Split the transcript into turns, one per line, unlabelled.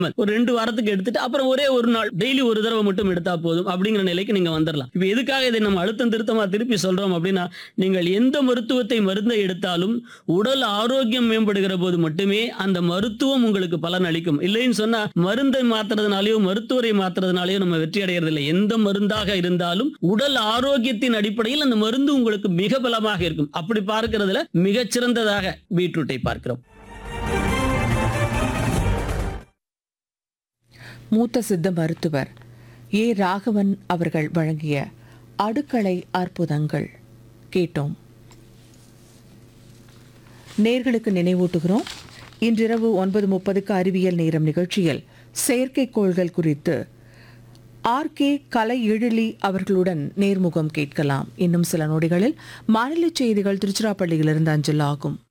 ஒரு ரெண்டு வாரத்துக்கு எடுத்துட்டு அப்புறம் ஒரே ஒரு நாள் டெய்லி ஒரு தடவை மட்டும் எடுத்தா போதும் அப்படிங்கிற நிலைக்கு நீங்க வந்துடலாம் இப்போ எதுக்காக இதை நம்ம அழுத்தம் திருத்தமா திருப்பி சொல்றோம் அப்படின்னா நீங்கள் எந்த மருத்துவத்தை மருந்தை எடுத்தாலும் உடல் ஆரோக்கியம் மேம்படுகிற போது மட்டுமே அந்த மருத்துவம் உங்களுக்கு பலன் அளிக்கும் இல்லைன்னு சொன்னா மருந்தை மாத்துறதுனாலயோ மருத்துவரை மாத்துறதுனாலயோ நம்ம வெற்றி அடைகிறது இல்லை எந்த மருந்தாக இருந்தாலும் உடல் ஆரோக்கியத்தின் அடிப்படையில் அந்த மருந்து உங்களுக்கு மிக பலமாக இருக்கும் அப்படி பார்க்கிறதுல மிகச்சிறந்ததாக பீட்ரூட்டை பார்க்கிறோம்
மூத்த சித்த மருத்துவர் ஏ ராகவன் அவர்கள் வழங்கிய அடுக்களை அற்புதங்கள் கேட்டோம் நேர்களுக்கு நினைவூட்டுகிறோம் இன்றிரவு ஒன்பது முப்பதுக்கு அறிவியல் நேரம் நிகழ்ச்சியில் செயற்கைக்கோள்கள் குறித்து ஆர் கே கலை எழிலி அவர்களுடன் நேர்முகம் கேட்கலாம் இன்னும் சில நொடிகளில் மாநில செய்திகள் திருச்சிராப்பள்ளியிலிருந்து அஞ்சல் ஆகும்